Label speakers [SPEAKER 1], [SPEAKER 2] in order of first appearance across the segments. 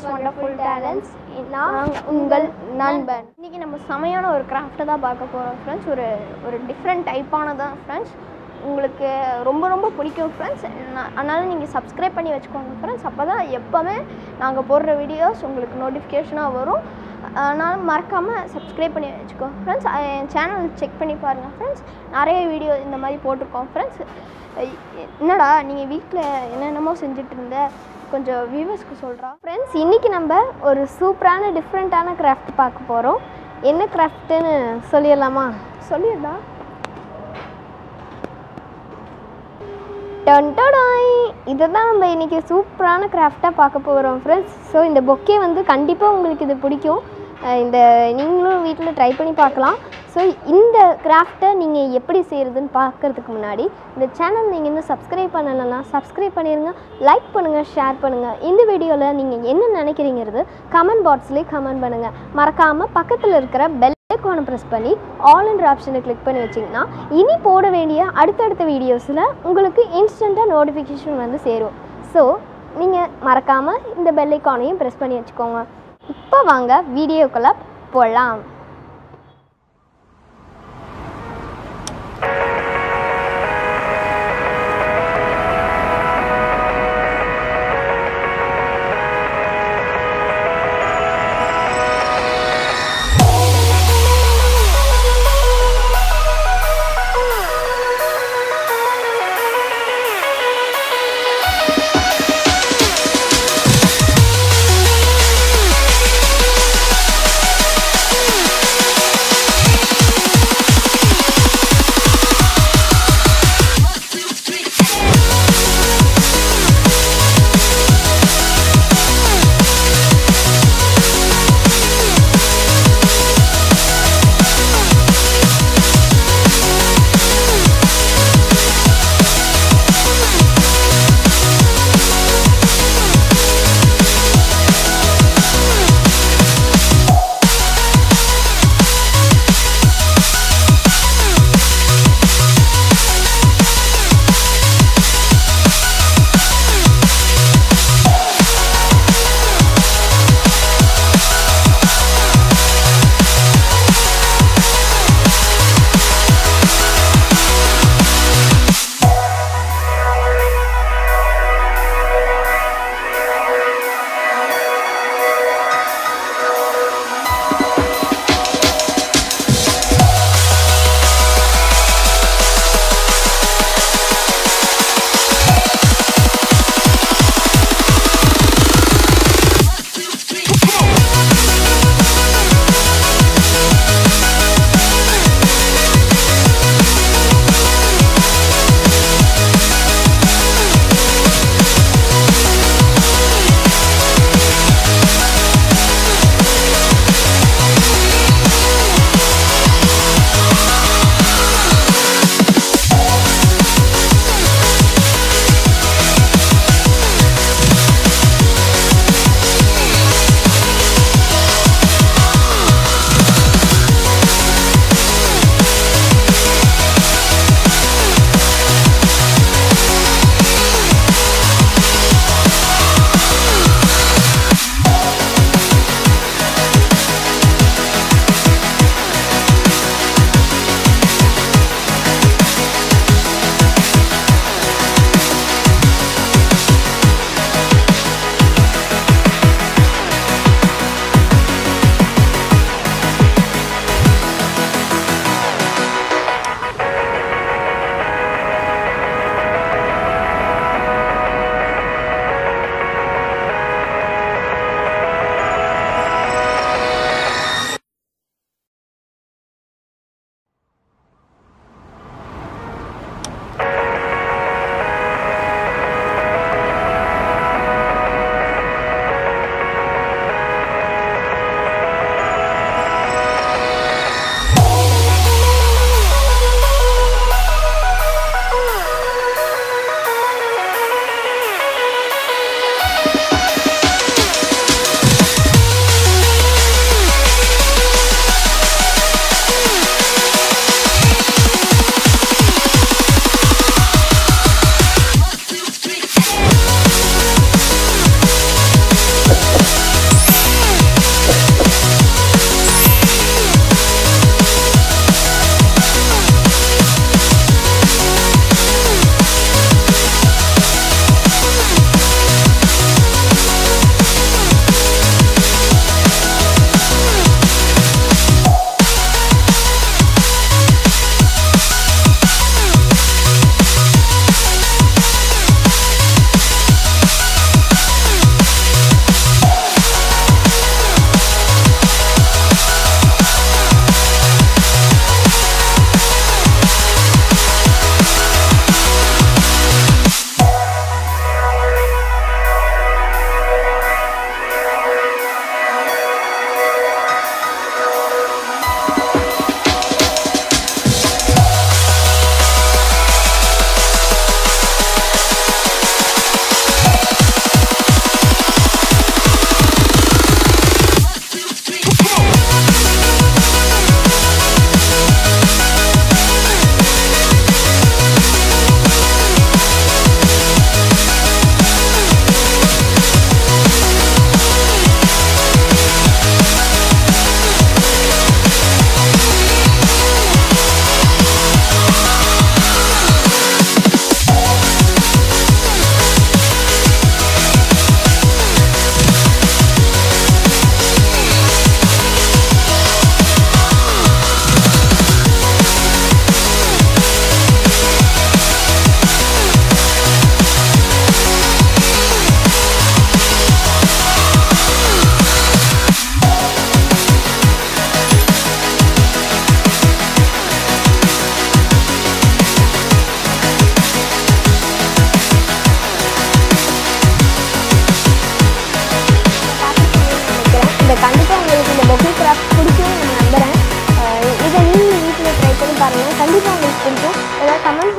[SPEAKER 1] most wonderful talents நான் உங்கள் நண்பன் இன்றைக்கி நம்ம செமையான ஒரு கிராஃப்ட்டை தான் பார்க்க போகிறோம் ஃப்ரெண்ட்ஸ் ஒரு ஒரு டிஃப்ரெண்ட் டைப்பானதான் ஃப்ரெண்ட்ஸ் உங்களுக்கு ரொம்ப ரொம்ப பிடிக்கும் ஃப்ரெண்ட்ஸ் அதனால் நீங்கள் சப்ஸ்கிரைப் பண்ணி வச்சுக்கோங்க ஃப்ரெண்ட்ஸ் அப்போ தான் எப்போவுமே நாங்கள் போடுற வீடியோஸ் உங்களுக்கு நோட்டிஃபிகேஷனாக வரும் அதனால் மறக்காமல் சப்ஸ்கிரைப் பண்ணி வச்சுக்கோங்க ஃப்ரெண்ட்ஸ் என் சேனல் செக் பண்ணி பாருங்கள் ஃப்ரெண்ட்ஸ் நிறைய வீடியோ இந்த மாதிரி போட்டிருக்கோம் ஃப்ரெண்ட்ஸ் என்னடா நீங்கள் வீட்டில் என்னென்னமோ செஞ்சுட்டு இருந்த கொஞ்சம் வியூவர்ஸ்க்கு சொல்கிறா ஃப்ரெண்ட்ஸ் இன்றைக்கி நம்ம ஒரு சூப்பரான டிஃப்ரெண்ட்டான கிராஃப்ட் பார்க்க போகிறோம் என்ன கிராஃப்ட்டுன்னு சொல்லிடலாமா சொல்லிடலாம் டொன்டோடாய் இதை தான் நம்ம இன்றைக்கி சூப்பரான கிராஃப்டாக பார்க்க போகிறோம் ஃப்ரெண்ட்ஸ் ஸோ இந்த பொக்கே வந்து கண்டிப்பாக உங்களுக்கு இது பிடிக்கும் அஹ் இந்த நீங்களும் வீட்டில் ட்ரை பண்ணி பார்க்கலாம் ஸோ இந்த கிராஃப்ட்டை நீங்கள் எப்படி செய்கிறதுன்னு பார்க்கறதுக்கு முன்னாடி இந்த சேனல் நீங்கள் இன்னும் சப்ஸ்கிரைப் பண்ணலைன்னா சப்ஸ்கிரைப் பண்ணிடுங்க லைக் பண்ணுங்கள் ஷேர் பண்ணுங்கள் இந்த வீடியோவில் நீங்கள் என்ன நினைக்கிறீங்கிறது கமெண்ட் பாக்ஸ்லேயே கமெண்ட் பண்ணுங்கள் மறக்காமல் பக்கத்தில் இருக்கிற பெல் ஐக்கானை ப்ரெஸ் பண்ணி ஆல் என்ற ஆப்ஷனை கிளிக் பண்ணி வச்சிங்கன்னா இனி போட வேண்டிய அடுத்தடுத்த வீடியோஸில் உங்களுக்கு இன்ஸ்டண்ட்டாக நோட்டிஃபிகேஷன் வந்து சேரும் ஸோ நீங்கள் மறக்காமல் இந்த பெல் ஐக்கானையும் ப்ரெஸ் பண்ணி வச்சுக்கோங்க இப்போ வாங்க வீடியோக்குள்ளே போகலாம்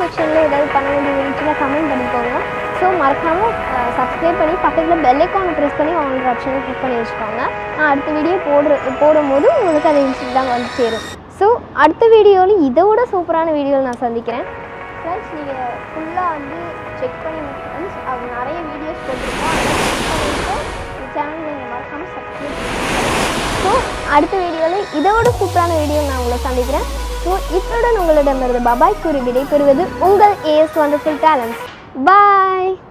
[SPEAKER 1] செக்ஷனில் ஏதாவது பண்ண வேண்டியது இருந்துச்சுன்னா கமெண்ட் பண்ணிக்கோங்க ஸோ மறக்காமல் சப்ஸ்கிரைப் பண்ணி பக்கத்தில் பெல் ஐக்கானை ப்ரெஸ் பண்ணி ஆன்லைன் ஆப்ஷனை கிளிக் பண்ணி வச்சுக்கோங்க நான் அடுத்த வீடியோ போடுற போடும்போது உங்களுக்கு அது இன்ஸ்ட் தான் வந்து சேரும் ஸோ அடுத்த வீடியோவில் இதோட சூப்பரான வீடியோவில் நான் சந்திக்கிறேன் ஃப்ரெண்ட்ஸ் நீங்கள் ஃபுல்லாக வந்து செக் பண்ணி ஃப்ரெண்ட்ஸ் அவங்க நிறைய வீடியோஸ் போட்டிருக்கோம் அதெல்லாம் check பண்ணிட்டு இந்த சேனல் நீங்கள் மறக்காமல் சப்ஸ்கிரைப் ஸோ அடுத்த வீடியோவில் இதோட சூப்பரான வீடியோ நான் உங்களை சந்திக்கிறேன் ஸோ இத்துடன் உங்களிடமிருந்து பபாய் கூறி விடைபெறுவது உங்கள் ஏஎஸ் வண்டர்ஃபுல் டேலண்ட்ஸ் பாய்